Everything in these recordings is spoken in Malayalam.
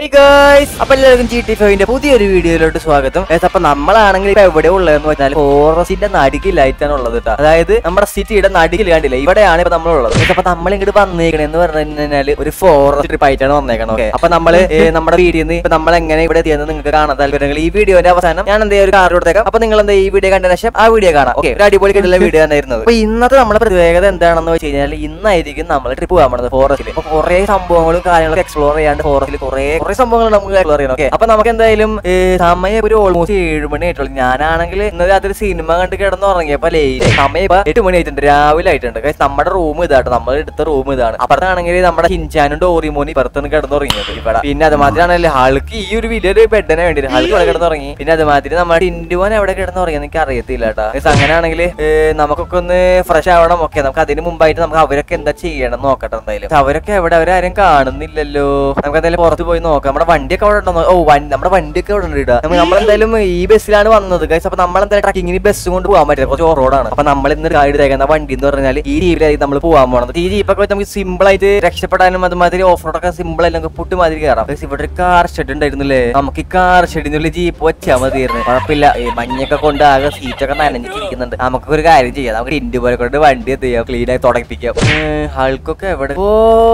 ഗൈസ് അപ്പൊ എല്ലാവർക്കും ജി ടി ഫൈവിന്റെ പുതിയൊരു വീഡിയോയിലോട്ട് സ്വാഗതം Guys, അപ്പൊ നമ്മളാണെങ്കിൽ ഇപ്പൊ എവിടെ ഉള്ളതെന്ന് വെച്ചാൽ ഫോറസ്റ്റിന്റെ നടുക്കിലായിട്ടാണ് ഉള്ളത് കേട്ടോ അതായത് നമ്മുടെ സിറ്റിയുടെ നടുക്കിൽ കണ്ടില്ല ഇവിടെയാണ് ഇപ്പൊ നമ്മളുള്ളത് Guys, അപ്പൊ നമ്മൾ ഇങ്ങോട്ട് വന്നേക്കണെന്ന് പറഞ്ഞു കഴിഞ്ഞാൽ ഒരു ഫോറസ്റ്റ് ട്രിപ്പ് ആയിട്ടാണ് വന്നേക്കണം ഓക്കെ അപ്പൊ നമ്മള് ഏ, നമ്മുടെ വീട്ടിൽ നിന്ന് ഇപ്പൊ നമ്മൾ എങ്ങനെ ഇവിടെ എത്തിയെന്ന് നിങ്ങൾക്ക് കാണാൻ താല്പര്യങ്ങൾ ഈ വീഡിയോന്റെ അവസാനം ഞാൻ എന്താ ഒരു കാർ കൊടുത്തേക്കാം അപ്പൊ നിങ്ങൾ എന്താ ഈ വീഡിയോ കണ്ട ശേഷം ആ വീഡിയോ കാണാം ഓക്കെ ഒരു അടിപൊളി കിട്ടുന്ന വീഡിയോ തന്നെയായിരുന്നു അപ്പൊ ഇന്നത്തെ നമ്മുടെ പ്രത്യേകത എന്താണെന്ന് വെച്ച് കഴിഞ്ഞാൽ ഇന്നായിരിക്കും നമ്മൾ ട്രിപ്പ് പോകാൻ പോകുന്നത് ഫോറസ്റ്റിൽ അപ്പൊ കുറെ സംഭവങ്ങളും കാര്യങ്ങളൊക്കെ എക്സ്പ്ലോർ ചെയ്യാണ്ട് ഫോറസ്റ്റിൽ കുറെ കുറെ സംഭവങ്ങൾ നമുക്ക് എക്സ്പ്ലോർ ചെയ്യണം ഓക്കെ അപ്പൊ നമുക്ക് എന്തായാലും ഏ, സമയം ഒരു ഓൾമോസ്റ്റ് ഏഴ് മണി ആയിട്ടുള്ളൂ ഞാനാണെങ്കിൽ ഇന്നലെ രാത്രി സിനിമ കണ്ട് കിടന്നുറങ്ങിയപ്പോ ലേറ്റ് സമയം ഇപ്പൊ എട്ട് മണി ആയിട്ടുണ്ട് രാവിലെ ആയിട്ടുണ്ട് Guys, നമ്മുടെ റൂം ഇതാട്ടോ നമ്മൾ എടുത്ത റൂം ഇതാണ് അപ്പുറത്താണെങ്കിൽ നമ്മുടെ ഹിൻചാനും ഡോറിമോനും ഇപ്പുറത്താണ് കിടന്നുറങ്ങിയത് ഇവിടെ പിന്നെ അത് മാത്രമാണല്ലേ ആൾക്ക് ഈ ഒരു വലിയൊരു ബെഡിനെ വേണ്ടി ആൾക്ക് ഇവിടെ കിടന്നുറങ്ങി പിന്നെ അത് മാതിരി നമ്മുടെ ടിൻഡുവൻ എവിടെ കിടന്നുറങ്ങി എനിക്ക് അറിയത്തില്ല കേട്ടോ Guys, അങ്ങനെയാണെങ്കിൽ നമുക്കൊക്കെ ഒന്ന് ഫ്രഷ് ആവണം ഓക്കെ നമുക്ക് അതിന് മുമ്പായിട്ട് നമുക്ക് അവരൊക്കെ എന്താ ചെയ്യണം നോക്കട്ടെ എന്തായാലും പക്ഷെ അവരൊക്കെ എവിടെ അവരാരും കാണുന്നില്ലല്ലോ നമുക്ക് എന്തായാലും പുറത്ത് പോയി നോക്കാം നമ്മുടെ വണ്ടിയൊക്കെ അവിടെ ഉണ്ടോ ഓ വണ്ടി നമ്മുടെ വണ്ടിയൊക്കെ അവിടെ ഉണ്ട് കേട്ടോ നമ്മൾ എന്തായാലും ഈ ബസ്സിലാണ് വന്നത് ഗൈസ് അപ്പൊ നമ്മൾ എന്തായാലും ട്രക്കിങ്ങിന് ബസ് കൊണ്ട് പോകാൻ പറ്റില്ല കുറച്ച് ഓറോഡാണ് അപ്പൊ നമ്മൾ ഇന്ന് ഗൈഡ് തേക്കുന്ന വണ്ടി എന്ന് പറഞ്ഞാൽ ഈ ജീപ്പിലായി നമ്മൾ പോകാൻ പോകണം ഈ ജീപ്പൊക്കെ വെച്ച് നമുക്ക് സിമ്പിൾ ആയിട്ട് രക്ഷപ്പെടാനും അതുമാതിരി ഓഫ് റോഡൊക്കെ സിമ്പിൾ ആയിട്ട് നമുക്ക് പുട്ട് മാതിരി കയറാം Guys, ഇവിടെ ഒരു കാർ ഷെഡ് ഉണ്ടായിരുന്നില്ലേ നമുക്ക് ഈ കാർ ഷെഡിനുള്ളിൽ ജീപ്പ് വെച്ചാൽ മതിയായിരുന്നു കുഴപ്പമില്ല ഈ മഞ്ഞൊക്കെ കൊണ്ട് ആകെ സീറ്റൊക്കെ നനഞ്ഞിരിക്കുന്നുണ്ട് നമുക്ക് ഒരു കാര്യം ചെയ്യാം നമുക്ക് ഇൻഡു പോലെ കൊണ്ട് വണ്ടി എത്തിയാം ക്ലീൻ ആയി തുടങ്ങിപ്പിക്കാം ആൾക്കൊക്കെ എവിടെ ഓ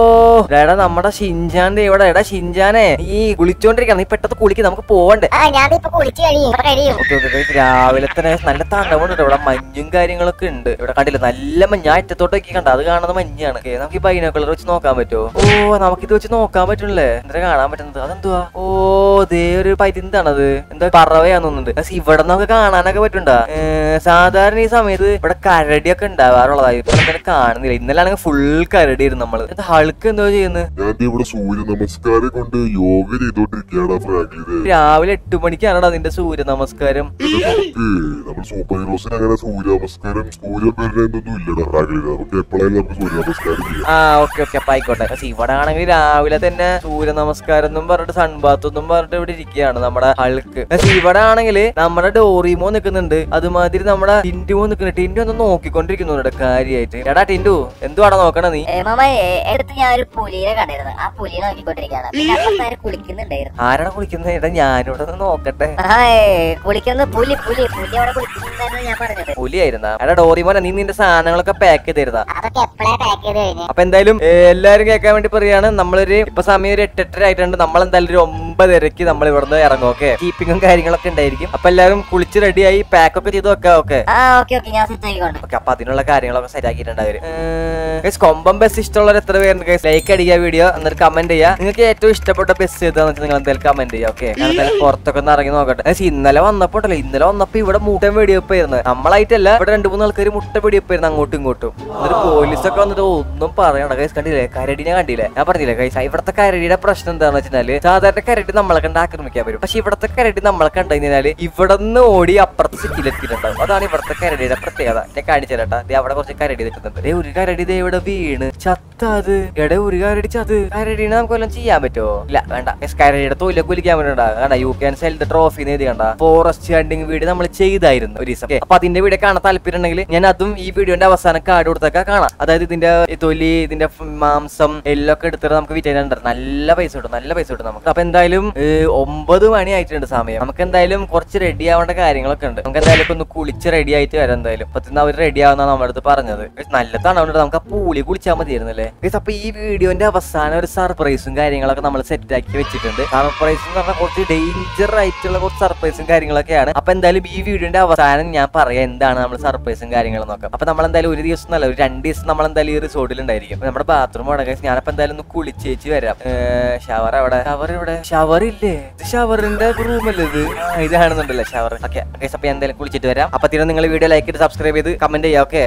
എടാ നമ്മുടെ ഷിൻജാന്റെ ഇവിടെ എടാ ഷിൻജാനെ ഈ കുളിച്ചോണ്ടിരിക്കണം നീ പെട്ടെന്ന് കുളിക്ക് നമുക്ക് പോവണ്ടേ ആ ഞാൻ ഇപ്പൊ കുളിച്ച് കഴിയും ഇപ്പൊ കഴിയും ഓക്കെ ഓക്കെ guys, രാവിലെ തന്നെ നല്ല തണവുണ്ട് ഇവിടെ മഞ്ഞും കാര്യങ്ങളൊക്കെ ഉണ്ട് ഇവിടെ കണ്ടില്ല നല്ല മഞ്ഞ ആ അറ്റത്തോട്ട് നോക്കി കണ്ട അത് കാണുന്നത് മഞ്ഞാണ് Okay, നമുക്ക് ഈ ബൈനോക്കുലർ വെച്ച് നോക്കാൻ പറ്റുമോ ഓ നമുക്കിത് വെച്ച് നോക്കാൻ പറ്റുള്ളേ എന്താ കാണാൻ പറ്റുന്നത് അതെന്തുവാ ഓ ദേ ഒരു പരിന്താണത് എന്താ പറവയാന്ന് തോന്നുന്നുണ്ട് Guys, ഇവിടെ നമുക്ക് കാണാനൊക്കെ പറ്റുണ്ടാ സാധാരണ ഈ സമയത്ത് ഇവിടെ കരടിയൊക്കെ ഉണ്ടാവാറുള്ളതായി ഇപ്പൊ എന്തായാലും കാണുന്നില്ല ഇന്നലെ ആണെങ്കിൽ ഫുൾ കരടിയായിരുന്നു നമ്മള് എന്താ ഹൾക്ക് എന്തോ ചെയ്യുന്നത് ഞാൻ ദേ ഇവിടെ സൂര്യ നമസ്കാരം കൊണ്ട് യോഗ ചെയ്തോണ്ടിരിക്കുകയാണ് ഫ്രാങ്കിലിത് രാവിലെ എട്ട് മണിക്കാണോ അതിന്റെ സൂര്യ നമസ്കാരം നമുക്ക് നമ്മൾ സൂപ്പർ ഹീറോസിന് അങ്ങനെ സൂര്യ നമസ്കാരം സൂര്യ വരുന്നതൊന്നും ഇല്ലടാ ഫ്രാങ്കിലിത് നമുക്ക് എപ്പോഴായാലും നമുക്ക് സൂര്യ നമസ്കാരം ചെയ്യാം ആ ഓക്കെ ഓക്കെ അപ്പൊ ആയിക്കോട്ടെ പക്ഷെ ഇവിടെ ആണെങ്കിൽ രാവിലെ തന്നെ സൂര്യ നമസ്കാരം എന്നും പറഞ്ഞിട്ട് സൺബാത്ത് എന്നും പറഞ്ഞിട്ട് ഇവിടെ ഇരിക്കുകയാണ് നമ്മുടെ ഹൾക്ക് പക്ഷെ ഇവിടെ ആണെങ്കിൽ നമ്മുടെ ഡോറിമോ നിൽക്കുന്നുണ്ട് അതുമാതിരി നമ്മുടെ ടിൻഡുമോ നിൽക്കുന്നുണ്ട് ടിൻഡു ഒന്ന് നോക്കിക്കൊണ്ടിരിക്കുന്നുണ്ട് കാര്യമായിട്ട് എടാ ടിൻഡു എന്തുവാടാ നോക്കണ നീ ഏ, മാമ ഏ, എടുത്ത് ഞാൻ ഒരു പുലിയെ കണ്ടിരുന്നു ആ പുലിയെ നോക്കിക്കൊണ്ടിരിക്കുകയാണ് പിന്നെ അപ്പത്താര് കുളിക്കുന്നുണ്ടായിരുന്നു ആരാണ് കുളിക്കുന്നത് എടാ ഞാനിവിടെ ഒന്ന് നോക്കട്ടെ ആ ഏ, കുളിക്കുന്ന പുലി പുലി പുലി അവിടെ കുളിക്കുന്നുണ്ടായിരുന്നു ഞാൻ പറഞ്ഞത് പുലിയായിരുന്ന എടാ ഡോറിമോനെ നീ നിന്റെ സാധനങ്ങളൊക്കെ പാക്ക് ചെയ്തിരുന്ന അതൊക്കെ എപ്പോഴാ പാക്ക് ചെയ്ത് കഴിഞ്ഞു അപ്പൊ എന്തായാലും ഏ, എല്ലാരും കേൾക്കാൻ വേണ്ടി പറയാണ് നമ്മളൊരു ഇപ്പൊ സമയം ഒരു എട്ടെട്ടര ആയിട്ടുണ്ട് നമ്മൾ എന്തായാലും ഒരു ഒമ്പതരക്ക് നമ്മൾ ഇവിടുന്ന് ഇറങ്ങും ഓക്കെ കീപ്പിങ്ങും കാര്യങ്ങളൊക്കെ ഉണ്ടായിരിക്കും അപ്പൊ എല്ലാവരും കുളിച്ച് റെഡിയായി പാക്ക് ഒക്കെ ചെയ്ത് വെക്കാം ഓക്കെ ആ ഓക്കെ ഓക്കെ ഞാൻ സെറ്റ് ആയിക്കൊണ്ട് ഓക്കെ അപ്പൊ അതിനുള്ള കാര്യങ്ങളൊക്കെ സെറ്റ് ആക്കിയിട്ടുണ്ട് അവര് ഗൈസ് കൊമ്പം ബസ് ഇഷ്ടമുള്ളവർ എത്ര പേരുണ്ട് ഗൈസ് ലൈക്ക് അടിക്കുക വീഡിയോ എന്നിട്ട് കമന്റ് ചെയ്യുക നിങ്ങൾക്ക് ഏറ്റവും ഇഷ്ടപ്പെട്ട ബസ് ഏതാന്ന് വെച്ചാൽ നിങ്ങൾ എന്തായാലും കമന്റ് ചെയ്യുക ഓക്കെ ഞാൻ എന്തായാലും പുറത്തൊക്കെ ഒന്ന് ഇറങ്ങി നോക്കട്ടെ Guys, ഇന്നലെ വന്നപ്പോ ഉണ്ടല്ലോ ഇന്നലെ വന്നപ്പോ ഇവിടെ മുട്ടൻ വെടിവെപ്പായിരുന്നു നമ്മളായിട്ടല്ല ഇവിടെ രണ്ടു മൂന്ന് ആൾക്കാർ മുട്ട വെടിവെപ്പായിരുന്നു അങ്ങോട്ടും ഇങ്ങോട്ടും എന്നിട്ട് പോലീസൊക്കെ വന്നിട്ട് ഒന്നും പറയണ്ട ഗൈസ് കണ്ടില്ലേ കരടിനെ കണ്ടില്ലേ ഞാൻ പറഞ്ഞില്ലേ ഗൈസ് ഇവിടുത്തെ കരടിയുടെ പ്രശ്നം എന്താണെന്ന് വെച്ചാല് സാധാരണ കരടി നമ്മളെ കണ്ട് ആക്രമിക്കാൻ വരും പക്ഷെ ഇവിടുത്തെ കരടി നമ്മളെ കണ്ടു കഴിഞ്ഞാല് ഇവിടെ നിന്ന് ഓടി അപ്പുറത്ത് സിറ്റിയിലെത്തിയിട്ടുണ്ടാവും അതാണ് ഇവിടുത്തെ കരടിയുടെ പ്രത്യേകത ഞാൻ കാണിച്ചു തരട്ടാ ദേ അവിടെ കുറച്ച് കരടി നിൽക്കുന്നുണ്ട് ദേ ഒരു കരടി ദേ ഇവിടെ വീണ് ചത്തത് എടെ ഒരു കരടി ചത് കരടിനെ നമുക്ക് വല്ലതും ചെയ്യാൻ പറ്റുമോ ഇല്ല വേണ്ട Guys, കരടിയുടെ തൊഴിലൊക്കെ കുലിക്കാൻ വേണ്ട കണ്ട you can sell the trophy എഴുതി കണ്ട ഫോറസ്റ്റ് ഹണ്ടിങ് വീഡിയോ നമ്മൾ ചെയ്തായിരുന്നു ഒരു ദിവസം Okay, അപ്പൊ അതിന്റെ വീഡിയോ കാണാൻ താല്പര്യം ഉണ്ടെങ്കിൽ ഞാൻ അതും ഈ വീഡിയോന്റെ അവസാനം കാർഡ് കൊടുത്തൊക്കെ കാണാം അതായത് ഇതിന്റെ ഈ തൊലി ഇതിന്റെ ഫ് മാംസം എല്ലൊക്കെ എടുത്തിട്ട് നമുക്ക് വിറ്റ് നല്ല പൈസ കിട്ടും നല്ല പൈസ കിട്ടും നമുക്ക് അപ്പൊ എന്തായാലും ഏ, ഒമ്പത് മണി ആയിട്ടുണ്ട് സമയം നമുക്ക് എന്തായാലും കുറച്ച് റെഡി ആവേണ്ട കാര്യങ്ങളൊക്കെ ഉണ്ട് നമുക്ക് എന്തായാലും ഇപ്പൊ ഒന്ന് കുളിച്ച് റെഡി ആയിട്ട് വരാം എന്തായാലും അപ്പൊ ഇന്ന് അവർ റെഡി ആവുന്ന നമ്മുടെ അടുത്ത് പറഞ്ഞത് Guys, നല്ല തണവുണ്ട് നമുക്ക് ആ പൂളി കുളിച്ചാൽ മതിയായിരുന്നല്ലേ Guys, അപ്പൊ ഈ വീഡിയോന്റെ അവസാനം ഒരു സർപ്രൈസും കാര്യങ്ങളൊക്കെ നമ്മൾ സെറ്റ് ആക്കി വെച്ചിട്ടുണ്ട് സർപ്രൈസ് എന്ന് പറഞ്ഞാൽ കുറച്ച് ഡേഞ്ചർ ആയിട്ടുള്ള കുറച്ച് സർപ്രൈസും കാര്യങ്ങളൊക്കെയാണ് അപ്പൊ എന്തായാലും ഈ വീഡിയോന്റെ അവസാനം ഞാൻ പറയാം എന്താണ് നമ്മൾ സർപ്രൈസും കാര്യങ്ങളും നോക്കാം അപ്പൊ നമ്മൾ എന്തായാലും ഒരു ദിവസം നല്ല ഒരു രണ്ട് ദിവസം നമ്മൾ എന്തായാലും ഈ റിസോർട്ടിൽ ഉണ്ടായിരിക്കും അപ്പൊ നമ്മുടെ ബാത്റൂം അവിടെ guys. ഞാനപ്പോ എന്തായാലും ഒന്ന് കുളിച്ചേച്ച് വരാം ഷവർ അവിടെ ഷവർ ഇവിടെ ഷവർ ഇല്ലേ ഇത് ഷവറിന്റെ റൂമല്ലേ ഇത് ആ, ഇത് കാണുന്നുണ്ടല്ലേ ഷവർ ഓക്കെ അപ്പൊ ഞാൻ എന്തായാലും കുളിച്ചിട്ട് വരാം അപ്പൊ തീരെ നിങ്ങൾ വീഡിയോ ലൈക്ക് ചെയ്ത് സബ്സ്ക്രൈബ് ചെയ്ത് കമന്റ് ചെയ്യാം ഓക്കെ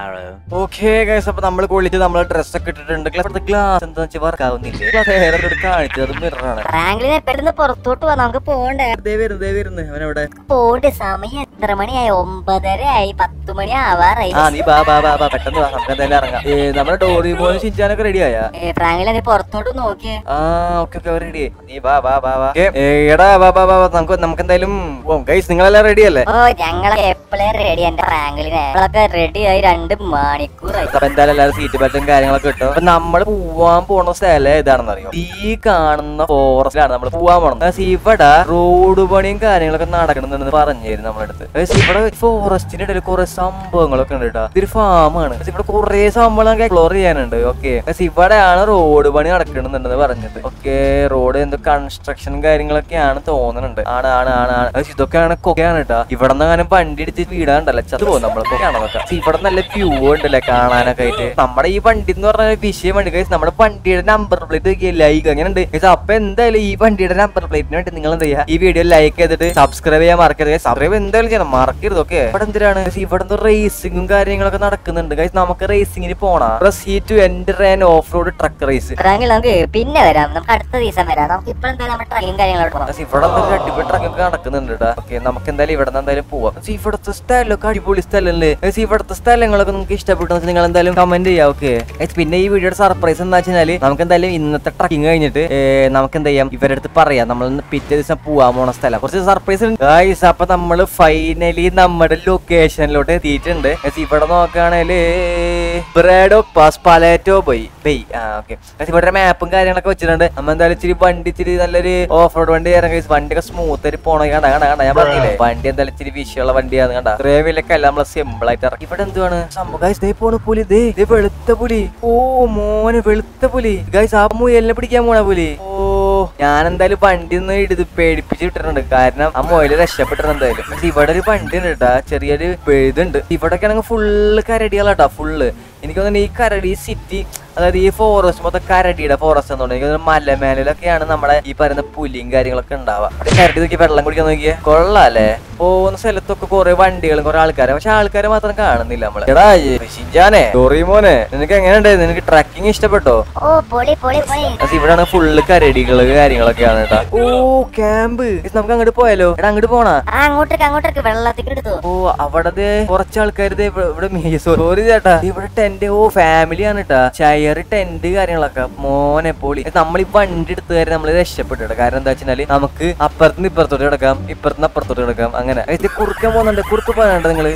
ഓക്കെ ഗൈസ് അപ്പൊ നമ്മൾ കുളിച്ച് നമ്മൾ ഡ്രസ് ഒക്കെ ഇട്ടിട്ടുണ്ട് ഇവിടുത്തെ ഗ്ലാസ് എന്താ വെച്ചാൽ വർക്ക് ആവുന്നില്ലേ ഗ്ലാസ് വേറെ ഒരു കാണിച്ചത് അത് മിററാണ് ഫ്രാങ്ക്ലിനെ പെട്ടെന്ന് പുറത്തോട്ട് പോവാ നമുക്ക് പോണ്ടേ ദേ വരുന്നു ദേ വരുന്നു അവനവിടെ പോണ്ട് സമയം എത്ര മണിയായി ഒമ്പതര ആയി പത്ത് മണി ആവാറായി ആ നീ ബാ ബാ ബാ ബാ പെട്ടെന്ന് വാ നമുക്ക് എന്തായാലും ഇറങ്ങാം ഏ, നമ്മുടെ ഡോറി മോനും ഷിൻചാനൊക്കെ റെഡി ആയാ ഫ്രാങ്ക്ലിനെ നീ പുറത്തോട്ട് നോക്കിയേ ആ ഓക്കെ ഓക്കെ റെഡി നീ വാ വാ വാ വാ ഏ, ഏ, എടാ വാ വാ വാ വാ. നമുക്ക് നമുക്ക് എന്തായാലും ഗൈസ് നിങ്ങളെല്ലാം റെഡി അല്ലേ ഓ ഞങ്ങളൊക്കെ എപ്പോഴേ റെഡി എന്റെ ഫ്രാങ്ക്ലിനെ ഞങ്ങളൊക്കെ റെഡി ആയി രണ്ട് മണിക്കൂറായി അപ്പൊ എന്തായാലും എല്ലാവരും സീറ്റ് ബെൽറ്റും കാര്യങ്ങളൊക്കെ കിട്ടും അപ്പൊ നമ്മൾ പോവാൻ പോണ സ്ഥലം ഏതാണെന്ന് അറിയോ ഈ കാണുന്ന ഫോറസ്റ്റിലാണ് നമ്മൾ പോവാൻ പോണത് ഗൈസ്, ഇവിടെ റോഡ് പണിയും കാര്യങ്ങളൊക്കെ നടക്കണമെന്ന് പറഞ്ഞിരുന്നു നമ്മുടെ അടുത്ത് ഗൈസ്, ഇവിടെ ഫോറസ്റ്റിന്റെ ഇടയിൽ കുറെ സംഭവങ്ങളൊക്കെ ഉണ്ട് കേട്ടോ ഇതൊരു ഫാമാണ് ഇവിടെ കുറെ സംഭവങ്ങളൊക്കെ എക്സ്പ്ലോർ ചെയ്യാനുണ്ട് ഓക്കെ ഇവിടെയാണ് റോഡ് പണി നടക്കണമെന്നുണ്ടെന്ന് പറഞ്ഞത് ഓക്കെ റോഡ് എന്തോ കൺസ്ട്രക്ഷൻ കാര്യങ്ങളൊക്കെയാണ് തോന്നുന്നുണ്ട് ആണ് ആണ് ആണ് ആണ് ഗൈസ്, ഇതൊക്കെയാണ് കൊക്കയാണ് കേട്ടോ ഇവിടെ നിന്ന് വണ്ടി ഇടിച്ച് വീടാണ്ടല്ലോ ചത്തു പോകും നമ്മളൊക്കെ ഇവിടെ നല്ല വ്യൂ ഉണ്ടല്ലേ കാണാനൊക്കെ ആയിട്ട് നമ്മുടെ ഈ വണ്ടി എന്ന് പറഞ്ഞ വിഷയം വണ്ടി ഗൈസ് നമ്മുടെ വണ്ടിയുടെ നമ്പർ പ്ലേറ്റ് ലൈക്ക് അങ്ങനെ ഉണ്ട് ഗൈസ് അപ്പൊ എന്തായാലും ഈ വണ്ടിയുടെ നമ്പർ പ്ലേറ്റിന് വേണ്ടി നിങ്ങൾ എന്ത് ചെയ്യുക ഈ വീഡിയോ ലൈക്ക് ചെയ്തിട്ട് സബ്സ്ക്രൈബ് ചെയ്യാൻ മറക്കരുത് സബ്സ്ക്രൈബ് എന്തായാലും ചെയ്യണം മറക്കരുത് ഓക്കെ ഇവിടെ എന്തിനാണ് Guys, ഇവിടെ എന്തോ റേസിംഗും കാര്യങ്ങളൊക്കെ നടക്കുന്നുണ്ട് ഗൈസ് നമുക്ക് റേസിംഗിന് പോണം see to enter and off road truck race ഫ്രാങ്കിൽ നമുക്ക് പിന്നെ വരാം നമുക്ക് അടുത്ത ദിവസം വരാം നമുക്ക് ഇപ്പോൾ എന്തായാലും നമ്മുടെ ട്രെയിനും കാര്യങ്ങളോട് പോകാം പക്ഷേ ഇവിടെ എന്തായാലും അടിപൊളി ട്രക്കൊക്കെ നടക്കുന്നുണ്ട് കേട്ടോ ഓക്കെ നമുക്ക് എന്തായാലും ഇവിടെ നിന്ന് എന്തായാലും പോവാം പക്ഷേ ഇവിടുത്തെ സ്ഥലമൊക്കെ അടിപൊളി സ്ഥലമല്ലേ പക്ഷേ ഇവിടുത്തെ സ്ഥലങ്ങളൊക്കെ നിങ്ങൾക്ക് ഇഷ്ടപ്പെട്ടു നിങ്ങൾ എന്തായാലും കമന്റ് ചെയ്യാം ഓക്കെ പിന്നെ ഈ വീഡിയോയുടെ സർപ്രൈസ് എന്താ വെച്ചാൽ നമുക്ക് എന്തായാലും ഇന്നത്തെ ട്രക്കിംഗ് കഴിഞ്ഞിട്ട് ഏ, നമുക്ക് എന്താ ചെയ്യാം ഇവരുടെ അടുത്ത് പറയാം നമ്മൾ ഇന്ന് പിറ്റേ ദിവസം പോവാൻ പോണ സ്ഥലം കുറച്ച് സർപ്രൈസ് ഉണ്ട് ഗൈസ് അപ്പൊ നമ്മൾ ഫൈനലി നമ്മുടെ ലൊക്കേഷനിലോട്ട് എത്തിയിട്ടുണ്ട് Guys, ഇവിടെ നോക്കുകയാണെങ്കിൽ ബ്രാഡോ പാസ് പലേറ്റോ പോയി ബെയ് ആ ഓക്കെ ഇവിടെ മാപ്പും കാര്യങ്ങളൊക്കെ വെച്ചിട്ടുണ്ട് നമ്മ എന്തായാലും ഇച്ചിരി വണ്ടി ഇച്ചിരി നല്ലൊരു ഓഫ് റോഡ് വണ്ടി ഇറങ്ങി വണ്ടിയൊക്കെ സ്മൂത്ത് ആയിട്ട് പോണ കണ്ട കണ്ട കണ്ട ഞാൻ പറഞ്ഞില്ലേ വണ്ടി എന്തായാലും ഇച്ചിരി വിഷയമുള്ള വണ്ടിയാണ് കണ്ട ഇത്രയും വിലയൊക്കെ അല്ല നമ്മള് സിമ്പിൾ ആയിട്ട് ഇറക്കി ഇവിടെ എന്തുവാണ് സംഭവം ഗൈസ് ദേ പോണ പുലി ദേ ദേ വെളുത്ത പുലി ഓ മോനെ വെളുത്ത പുലി ഗൈസ് ആ മുയലിനെ പിടിക്കാൻ പോണ പുലി ഓ ഞാൻ എന്തായാലും വണ്ടി ഒന്ന് എടുത്ത് പേടിപ്പിച്ച് വിട്ടിട്ടുണ്ട് കാരണം ആ മുയല് രക്ഷപ്പെട്ടിട്ടുണ്ട് എന്തായാലും പക്ഷെ ഇവിടെ ഒരു വണ്ടി ഉണ്ട് കേട്ടാ ചെറിയൊരു ഇതുണ്ട് ഇവിടൊക്കെ ആണെങ്കിൽ ഫുള്ള് കരടികളാട്ടാ ഫുള്ള് എനിക്ക് തോന്നുന്നു ഈ കരടി സിറ്റി അതായത് ഈ ഫോറസ്റ്റ് മൊത്തം കരടിയുടെ ഫോറസ്റ്റ് എന്നുണ്ട് എനിക്ക് തോന്നുന്നു മലമേലൊക്കെയാണ് നമ്മുടെ ഈ പറയുന്ന പുലിയും കാര്യങ്ങളൊക്കെ ഉണ്ടാവുക അവിടെ കരടി നോക്കി വെള്ളം കുടിക്കാൻ നോക്കിയേ കൊള്ളാല്ലേ പോകുന്ന സ്ഥലത്തൊക്കെ കുറെ വണ്ടികളും കുറെ ആൾക്കാരെ പക്ഷെ ആൾക്കാരെ മാത്രം കാണുന്നില്ല നമ്മള് എടാ ഷിജാനെ ഡോറിമോനെ നിനക്ക് എങ്ങനെയുണ്ടായിരുന്നു നിനക്ക് ട്രക്കിംഗ് ഇഷ്ടപ്പെട്ടോ ഓ പൊളി പൊളി പൊളി പക്ഷെ ഇവിടാണ് ഫുള്ള് കരടികള് കാര്യങ്ങളൊക്കെയാണ് കേട്ടാ ഓ ക്യാമ്പ് നമുക്ക് അങ്ങോട്ട് പോയാലോ എടാ അങ്ങോട്ട് പോണാ ആ അങ്ങോട്ടേക്ക് അങ്ങോട്ടേക്ക് വെള്ളത്തേക്ക് എടുത്തു ഓ അവിടെ കുറച്ച് ആൾക്കാർ ഇവിടെ സോറി ചേട്ടാ ഇവിടെ ടെന്റ് ഓ ഫാമിലി ആണ് കേട്ടാ ചയർ ടെന്റ് കാര്യങ്ങളൊക്കെ മോനെ പോളി നമ്മൾ ഈ വണ്ടി എടുത്ത് കാര്യം നമ്മൾ രക്ഷപ്പെട്ടു കേട്ടോ കാരണം എന്താ വെച്ചാല് നമുക്ക് അപ്പുറത്തുനിന്ന് ഇപ്പുറത്തോട്ട് കിടക്കാം ഇപ്പുറത്തുനിന്ന് അപ്പുറത്തോട്ട് കിടക്കാം അങ്ങനെ ഇത് കുറുക്കാൻ പോകുന്നുണ്ട് കുറുക്ക് പോകാനുണ്ട് നിങ്ങള്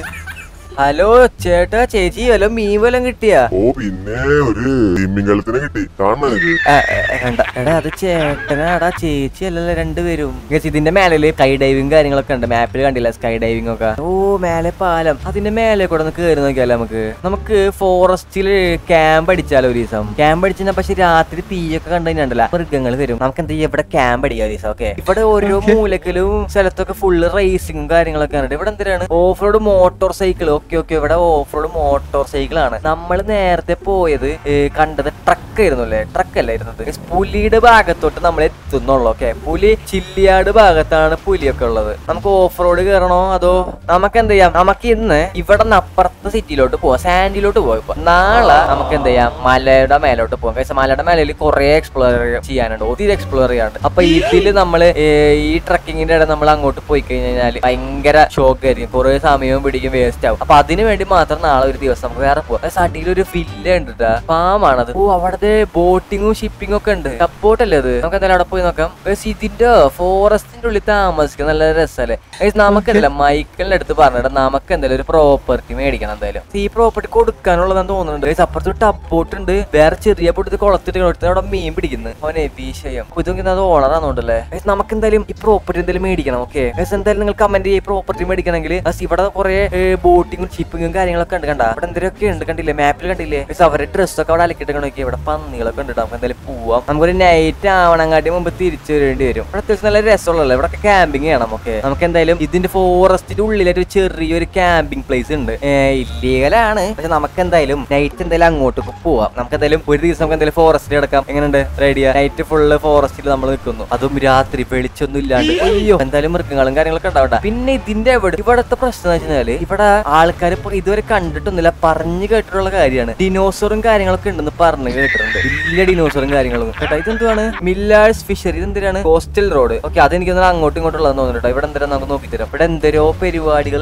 ഹലോ ചേട്ടാ ചേച്ചി വല്ലോ മീൻ വല്ലതും കിട്ടിയാ ഓ പിന്നെ ഒരു തിമ്മിങ്കലത്തിനെ കിട്ടി കാണണ ഇത് ആ, ആ, കണ്ട എടാ അത് ചേട്ടനാടാ ചേച്ചി അല്ലല്ലോ രണ്ടുപേരും Guys, ഇതിന്റെ മേലെ സ്കൈ ഡൈവിങ് കാര്യങ്ങളൊക്കെ ഉണ്ട് മാപ്പിൽ കണ്ടില്ല സ്കൈ ഡൈവിംഗ് ഒക്കെ ഓ മേലെ പാലം അതിന്റെ മേലെ കൂടെ ഒന്ന് കയറി നോക്കിയാലോ നമുക്ക് നമുക്ക് ഫോറസ്റ്റിൽ ക്യാമ്പ് അടിച്ചാലോ ഒരു ദിവസം ക്യാമ്പ് അടിച്ചാൽ പക്ഷെ രാത്രി തീയൊക്കെ കണ്ടു കഴിഞ്ഞാണ്ടല്ല മൃഗങ്ങൾ വരും നമുക്ക് എന്താ ചെയ്യാം ഇവിടെ ക്യാമ്പ് അടിക്കാം ഒരു ദിവസം ഓക്കെ ഇവിടെ ഓരോ മൂലക്കിലും സ്ഥലത്തൊക്കെ ഫുള്ള് റേസിംഗും കാര്യങ്ങളൊക്കെ ഉണ്ട് ഇവിടെ എന്തിനാണ് off road motorcycle okay okay ഇവിടെ ഓഫ് റോഡ് മോട്ടോർ സൈക്കിൾ ആണ് നമ്മൾ നേരത്തെ പോയത് ഏ, കണ്ടത് ട്രക്ക് ആയിരുന്നു അല്ലേ ട്രക്ക് അല്ലായിരുന്നത് Guys, പുലിയുടെ ഭാഗത്തോട്ട് നമ്മൾ എത്തുന്നുള്ളൂ ഓക്കെ പുലി ചില്ലിയാട് ഭാഗത്താണ് പുലിയൊക്കെ ഉള്ളത് നമുക്ക് ഓഫ് റോഡ് കയറണോ അതോ നമുക്ക് എന്ത് ചെയ്യാം നമുക്ക് ഇന്ന് ഇവിടെ നിന്ന് അപ്പുറത്തെ സിറ്റിയിലോട്ട് പോവാം സാൻഡിലോട്ട് പോവാം ഇപ്പൊ നാളെ നമുക്ക് എന്ത് ചെയ്യാം മലയുടെ മേലോട്ട് പോകാം കഴിച്ച മലയുടെ മേലയിൽ കുറെ എക്സ്പ്ലോർ ചെയ്യാനുണ്ട് ഒത്തിരി എക്സ്പ്ലോർ ചെയ്യാനുണ്ട് അപ്പൊ ഇതില് നമ്മള് ഏ, ഈ ട്രക്കിങ്ങിന്റെ ഇടയിൽ നമ്മൾ അങ്ങോട്ട് പോയി കഴിഞ്ഞാൽ ഭയങ്കര ഷോക്ക് ആയിരിക്കും കുറെ സമയവും പിടിക്കും വേസ്റ്റ് ആവും അപ്പൊ അതിന് വേണ്ടി മാത്രം നാളെ ഒരു ദിവസം നമുക്ക് വേറെ പോവാം സട്ടിയിൽ ഒരു വില്ല ഉണ്ട് ട്ടാ. പാമാണത് ഓ അവിടത്തെ ബോട്ടിങ്ങും ഷിപ്പിംഗും ഒക്കെ ഉണ്ട് സപ്പോർട്ട് അല്ലേ അത് നമുക്ക് എന്തായാലും അവിടെ പോയി നോക്കാം Guys, ഇതിന്റെ ഫോറസ്റ്റിന്റെ ഉള്ളിൽ താമസിക്കാൻ നല്ല രസമല്ലേ നമുക്കല്ല മൈക്കലിന്റെ അടുത്ത് പറഞ്ഞിട്ട് നമുക്ക് എന്തായാലും ഒരു പ്രോപ്പർട്ടി മേടിക്കണം എന്തായാലും ഈ പ്രോപ്പർട്ടി കൊടുക്കാനുള്ളതാന്ന് തോന്നുന്നുണ്ട് Guys, അപ്പുറത്ത് ടബ് ബോട്ട് ഉണ്ട് വേറെ ചെറിയ പൊട്ടി കുളത്തിട്ട് കൊടുത്ത് അവിടെ മീൻ പിടിക്കുന്നു അവനെ വിഷയം ഇതൊക്കെ അത് ഓണറാന്നുണ്ടല്ലേ നമുക്ക് എന്തായാലും ഈ പ്രോപ്പർട്ടി എന്തായാലും മേടിക്കണം ഓക്കെ എന്തായാലും നിങ്ങൾ കമന്റ് ചെയ്യും പ്രോപ്പർട്ടി മേടിക്കണമെങ്കിൽ ഇവിടെ കുറെ ബോട്ടിങ്ങും ഷിപ്പിങ്ങും കാര്യങ്ങളൊക്കെ ഉണ്ട് കണ്ട ഇവിടെ എന്തൊക്കെ ഉണ്ട് കണ്ടില്ലേ മാപ്പിൽ കണ്ടില്ലേ Guys, അവരുടെ ഡ്രസ്സൊക്കെ അവിടെ അലക്കിട്ട് നോക്കി ഇവിടെ പന്നികളൊക്കെ ഉണ്ട് ട്ടോ. നമുക്ക് എന്തായാലും പോവാം നമുക്കൊരു നൈറ്റ് ആവണങ്ങാട്ടി മുമ്പ് തിരിച്ചു വരേണ്ടി വരും ഇവിടെ അത്യാവശ്യം നല്ല രസമുള്ളല്ലോ ഇവിടെ ക്യാമ്പിങ് ചെയ്യണം ഓക്കെ നമുക്ക് എന്തായാലും ഇതിന്റെ ഫോറസ്റ്റിന്റെ ഉള്ളിലായിട്ട് ഒരു ചെറിയൊരു ക്യാമ്പിംഗ് പ്ലേസ് ഉണ്ട് ഇല്ലീഗലാണ് പക്ഷെ നമുക്ക് എന്തായാലും നൈറ്റ് എന്തായാലും അങ്ങോട്ടേക്ക് പോവാം നമുക്ക് എന്തായാലും ഒരു ദിവസം നമുക്ക് എന്തായാലും ഫോറസ്റ്റിൽ കിടക്കാം എങ്ങനെയുണ്ട് റെഡിയാ നൈറ്റ് ഫുള്ള് ഫോറസ്റ്റിൽ നമ്മൾ നിൽക്കുന്നു അതും രാത്രി വെളിച്ചൊന്നും ഇല്ലാണ്ട് അയ്യോ എന്തായാലും മൃഗങ്ങളും കാര്യങ്ങളൊക്കെ ഉണ്ടാവട്ടെ പിന്നെ ഇതിന്റെ ഇവിടെ ഇവിടത്തെ പ്രശ്നം എന്ന് വെച്ചാല് ഇവിടെ ആൾക്കാർ ഇതുവരെ കണ്ടിട്ടൊന്നുമില്ല പറഞ്ഞു കേട്ടിട്ടുള്ള കാര്യമാണ് ഡിനോസറും കാര്യങ്ങളൊക്കെ ഉണ്ടെന്ന് പറഞ്ഞു കേട്ടിട്ടുണ്ട് വലിയ ഡിനോസറും കാര്യങ്ങളും കേട്ടോ ഇതെന്തുവാണ് മില്ലേഴ്സ് ഫിഷറി ഇതെന്തിനാണ് കോസ്റ്റൽ റോഡ് ഓക്കെ അതെനിക്ക് തോന്നുന്നു അങ്ങോട്ടും ഇങ്ങോട്ടും ഉള്ളതെന്ന് തോന്നുന്നു കേട്ടോ ഇവിടെ എന്തിനാ നമുക്ക് നോക്കി തരാം ഇവിടെ എന്തരോ പരിപാടികൾ ഉണ്ട്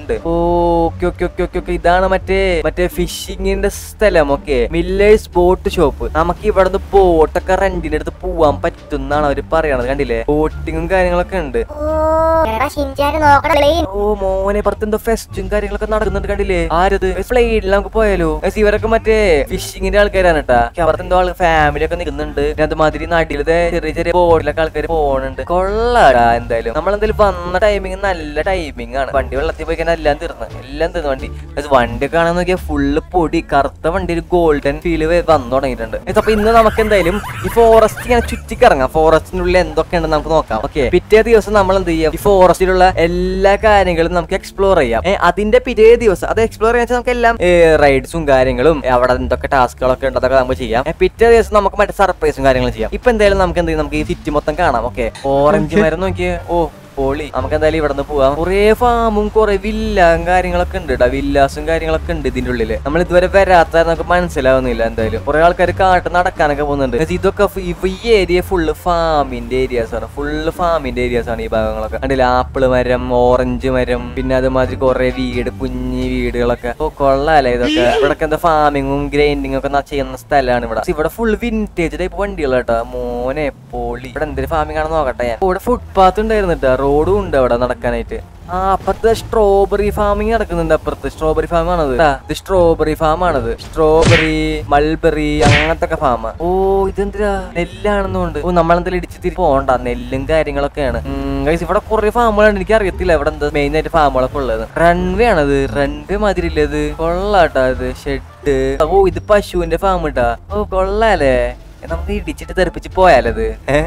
ഉണ്ട് okay okay okay okay okay ഇതാണ് മറ്റേ മറ്റേ ഫിഷിങ്ങിന്റെ സ്ഥലം ഓക്കെ മില്ലേഴ്സ് ബോട്ട് ഷോപ്പ് നമുക്ക് ഇവിടെ നിന്ന് ബോട്ടൊക്കെ റെന്റിന്റെ അടുത്ത് പോവാൻ പറ്റുന്നാണ് അവര് പറയണത് കണ്ടില്ലേ ബോട്ടിങ്ങും കാര്യങ്ങളൊക്കെ ഉണ്ട് ഓ എടാ ഷിൻചാന് നോക്കണല്ലേ ഓ മോനെ പുറത്ത് എന്തോ ഫെസ്റ്റും കാര്യങ്ങളൊക്കെ നടക്കുന്നുണ്ട് കണ്ടില്ലേ ആരത് ഫ്ലൈറ്റിൽ നമുക്ക് പോയാലോ ഗയ്സ്, ഇവരൊക്കെ മറ്റേ ഫിഷിങ്ങിന്റെ ആൾക്കാരാണ് കേട്ടാ അവിടുത്തെ എന്തോ ആള് ഫാമിലി ഒക്കെ നിൽക്കുന്നുണ്ട് പിന്നെ അതുമാതിരി നാട്ടിലത്തെ ചെറിയ ചെറിയ ബോട്ടിലൊക്കെ ആൾക്കാർ പോണുണ്ട് കൊള്ളാടാ എന്തായാലും നമ്മളെന്തായാലും വന്ന ടൈമിങ് നല്ല ടൈമിംഗ് ആണ് വണ്ടി വെള്ളത്തിൽ പോയി കഴിഞ്ഞാൽ എല്ലാം തീർന്ന് എല്ലാം തീർന്നു വണ്ടി ഗയ്സ്, വണ്ടി കാണാൻ നോക്കിയാൽ ഫുള്ള് പൊടി കറുത്ത വണ്ടി ഒരു ഗോൾഡൻ ഫീല് വന്നു തുടങ്ങിയിട്ടുണ്ട് ഗയ്സ്, അപ്പൊ ഇന്ന് നമുക്ക് എന്തായാലും ഈ ഫോറസ്റ്റ് ഇങ്ങനെ ചുറ്റിക്കറങ്ങാം ഫോറസ്റ്റിനുള്ളിൽ എന്തൊക്കെയുണ്ടെന്ന് നമുക്ക് നോക്കാം ഓക്കെ പിറ്റേ ദിവസം നമ്മൾ എന്ത് ചെയ്യാം ഈ ഫോറസ്റ്റിലുള്ള എല്ലാ കാര്യങ്ങളും നമുക്ക് എക്സ്പ്ലോർ ചെയ്യാം ഏ, അതിന്റെ പിറ്റേ ദിവസം അത് എക്സ്പ്ലോർ ചെയ്യാൻ നമുക്ക് എല്ലാം റൈഡ്സും കാര്യങ്ങളും ഏ, അവിടെ എന്തൊക്കെ ടാസ്കുകളൊക്കെ ഉണ്ട് അതൊക്കെ നമുക്ക് ചെയ്യാം ഏ, പിറ്റേ ദിവസം നമുക്ക് മറ്റേ സർപ്രൈസും കാര്യങ്ങളും ചെയ്യാം ഇപ്പൊ എന്തായാലും നമുക്ക് എന്ത് ചെയ്യും നമുക്ക് ഈ സിറ്റി മൊത്തം കാണാം ഓക്കെ ഓറഞ്ച് മരം നോക്കിയേ ഓ പൊളി നമുക്ക് എന്തായാലും ഇവിടെ നിന്ന് പോവാം കുറെ ഫാമും കുറെ വില്ലും കാര്യങ്ങളൊക്കെ ഉണ്ട് കേട്ടോ വില്ലാസും കാര്യങ്ങളൊക്കെ ഉണ്ട് ഇതിന്റെ ഉള്ളില് നമ്മൾ ഇതുവരെ വരാത്ത നമുക്ക് മനസ്സിലാവുന്നില്ല എന്തായാലും കുറെ ആൾക്കാർ കാട്ട് നടക്കാനൊക്കെ പോകുന്നുണ്ട് പക്ഷേ ഇതൊക്കെ ഫു- ഇപ്പൊ ഈ ഏരിയ ഫുള്ള് ഫാമിന്റെ ഏരിയാസ് ആണ് ഫുള്ള് ഫാമിന്റെ ഏരിയാസ് ആണ് ഈ ഭാഗങ്ങളൊക്കെ കണ്ടില്ല ആപ്പിള് മരം ഓറഞ്ച് മരം പിന്നെ അതുമാതിരി കുറെ വീട് കുഞ്ഞി വീടുകളൊക്കെ ഓ കൊള്ളാല്ലേ ഇതൊക്കെ ഇവിടെ എന്താ ഫാമിങ്ങും ഗ്രൈൻഡിങ്ങും ഒക്കെ ന- ചെയ്യുന്ന സ്ഥലമാണ് ഇവിടെ പക്ഷേ ഇവിടെ ഫുൾ വിന്റേജ് ടൈപ്പ് വണ്ടികളാട്ടോ മോനെ പൊളി ഇവിടെ എന്തൊരു ഫാമിംഗ് ആണെന്ന് നോക്കട്ടെ ഞാൻ ഇവിടെ ഫുട്പാത്ത് ഉണ്ടായിരുന്നു കേട്ടോ റോഡും ഉണ്ട് അവിടെ നടക്കാനായിട്ട് ആ അപ്പുറത്ത് സ്ട്രോബെറി ഫാമിംഗ് നടക്കുന്നുണ്ട് അപ്പുറത്ത് സ്ട്രോബെറി ഫാം ആണത് ട്ടാ, ഇത് സ്ട്രോബെറി ഫാം ആണത് സ്ട്രോബെറി മൾബെറി അങ്ങനത്തെ ഒക്കെ ഫാം ഓ ഇതെന്തിനാ നെല്ലാണെന്നുണ്ട് ഓ നമ്മളെന്തെങ്കിലും ഇടിച്ച് തിരിച്ച് പോകണ്ട നെല്ലും കാര്യങ്ങളൊക്കെയാണ് ഉം, guys, ഇവിടെ കുറെ ഫാമുകളുണ്ട് എനിക്ക് അറിയത്തില്ല ഇവിടെ എന്താ മെയിൻ ആയിട്ട് ഫാമുകളൊക്കെ ഉള്ളത് റൺവേ ആണത് റൺവേ മാതിരി ഇല്ലേ ഇത് കൊള്ളാട്ടാ ഇത് ഷെഡ് ഓ ഇത് പശുവിന്റെ ഫാം ഇട്ടാ ഓ കൊള്ളാലേ നമുക്ക് ഇടിച്ചിട്ട് തെറിപ്പിച്ച് പോയാലത്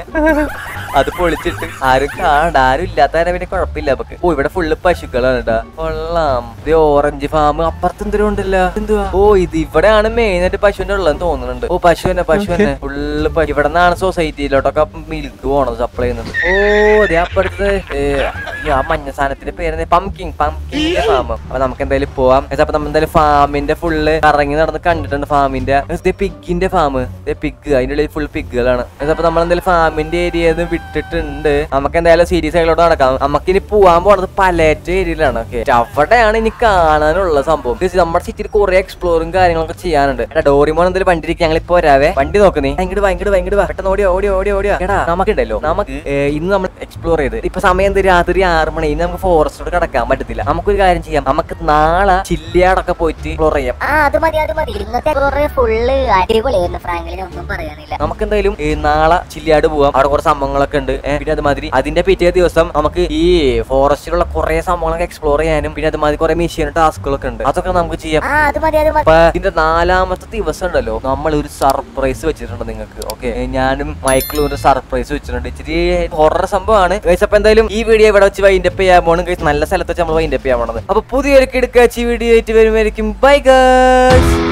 അത് പൊളിച്ചിട്ട് ആരും കാണണ്ട ആരും ഇല്ലാത്തവരെ പിന്നെ കുഴപ്പമില്ല നമുക്ക് ഓ ഇവിടെ ഫുള്ള് പശുക്കളാണ് കേട്ടാ കൊള്ളാം ഇത് ഓറഞ്ച് ഫാം അപ്പുറത്ത് എന്തൊരു ഉണ്ടല്ലോ എന്തുവാ ഓ ഇത് ഇവിടെയാണ് മെയിൻ ആയിട്ട് പശുവിന്റെ ഉള്ളതെന്ന് തോന്നുന്നുണ്ട് ഓ പശു തന്നെ പശു തന്നെ ഫുള്ള് പശു ഇവിടെ നിന്നാണ് സൊസൈറ്റിയിലോട്ടൊക്കെ മിൽക്ക് പോണത് സപ്ലൈ ചെയ്യുന്നത് ഓ അതെ അപ്പുറത്ത് ഏ, ഈ ആ മഞ്ഞ സാധനത്തിന്റെ പേര് പംകിങ് പംകിങ് ഫാം അപ്പൊ നമുക്ക് എന്തായാലും പോവാം പക്ഷെ അപ്പൊ നമ്മൾ എന്തായാലും ഫാമിന്റെ ഫുള്ള് കറങ്ങി നടന്ന് കണ്ടിട്ടുണ്ട് ഫാമിന്റെ പിഗിന്റെ ഫാം പിഗ് അതിന്റെ ഉള്ളിൽ ഫുൾ പിഗുകളാണ് അപ്പൊ നമ്മൾ എന്തായാലും ഫാമിന്റെ ഏരിയ വിട്ടിട്ടുണ്ട് നമുക്ക് എന്തായാലും സീരീസ് ആയിലോട്ട് നടക്കാം നമുക്കിനി പോവാൻ പോണത് പലേറ്റ ഏരിയയിലാണ് ഓക്കെ അവിടെയാണ് ഇനി കാണാനുള്ള സംഭവം ഇത് നമ്മുടെ സിറ്റിയിൽ കുറെ എക്സ്പ്ലോറും കാര്യങ്ങളൊക്കെ ചെയ്യാനുണ്ട് എടാ ഡോറിമോൻ എന്തായാലും വണ്ടി ഇരിക്കും ഞങ്ങൾ ഇപ്പൊ വരാവേ വണ്ടി നോക്കുന്നേ ഭയങ്കര ഭയങ്കര ഭയങ്കര പെട്ടെന്ന് ഓടിയോ ഓടിയോ ഓടിയോ ഓടിയോ എടാ നമുക്കുണ്ടല്ലോ നമുക്ക് ഏ, ഇന്ന് നമ്മൾ എക്സ്പ്ലോർ ചെയ്ത് ഇപ്പൊ സമയം എന്ത് രാത്രി ആറ് മണി ഇന്ന് നമുക്ക് ഫോറസ്റ്റോട് കിടക്കാൻ പറ്റത്തില്ല നമുക്കൊരു കാര്യം ചെയ്യാം നമുക്ക് നാളെ ചില്ലിയാടൊക്കെ പോയിട്ട് എക്സ്പ്ലോർ ചെയ്യാം ആ അത് മതി അത് മതി ഇന്നത്തെ കുറെ ഫുള്ള് അടിപൊളിയായിരുന്നു ഫ്രാങ്കിലിന് ഒന്നും പറയാനില്ല നമുക്ക് എന്തായാലും ഈ നാളെ ചില്ലിയാട് പോവാം അവിടെ കുറെ സംഭവങ്ങളൊക്കെ ഉണ്ട് ഏ, പിന്നെ അതുമാതിരി അതിന്റെ പിറ്റേ ദിവസം നമുക്ക് ഈ ഫോറസ്റ്റിലുള്ള കുറെ സംഭവങ്ങളൊക്കെ എക്സ്പ്ലോർ ചെയ്യാനും പിന്നെ അതുമാതിരി കുറെ മിഷീൻ ടാസ്കുകളൊക്കെ ഉണ്ട് അതൊക്കെ നമുക്ക് ചെയ്യാം ആ അത് മതി അത് മതി അപ്പൊ ഇതിന്റെ നാലാമത്തെ ദിവസം ഉണ്ടല്ലോ നമ്മൾ ഒരു സർപ്രൈസ് വെച്ചിട്ടുണ്ട് നിങ്ങൾക്ക് ഓക്കെ ഞാനും മൈക്കിളും ഒരു സർപ്രൈസ് വെച്ചിട്ടുണ്ട് ഇച്ചിരി ഹൊറർ സംഭവമാണ് ഗൈസ് അപ്പൊ എന്തായാലും ഈ വീഡിയോ ഇവിടെ വെച്ച് വൈൻഡപ്പ് ചെയ്യാൻ പോകണം ഗൈസ് നല്ല സ്ഥലത്ത് വെച്ച് നമ്മൾ വൈൻഡപ്പ് ചെയ്യാൻ പോണത് അപ്പൊ പുതിയൊരു കിടക്കാച്ചി വീഡിയോ ആയിട്ട് വരുമായിരിക്കും ബൈ ഗൈസ്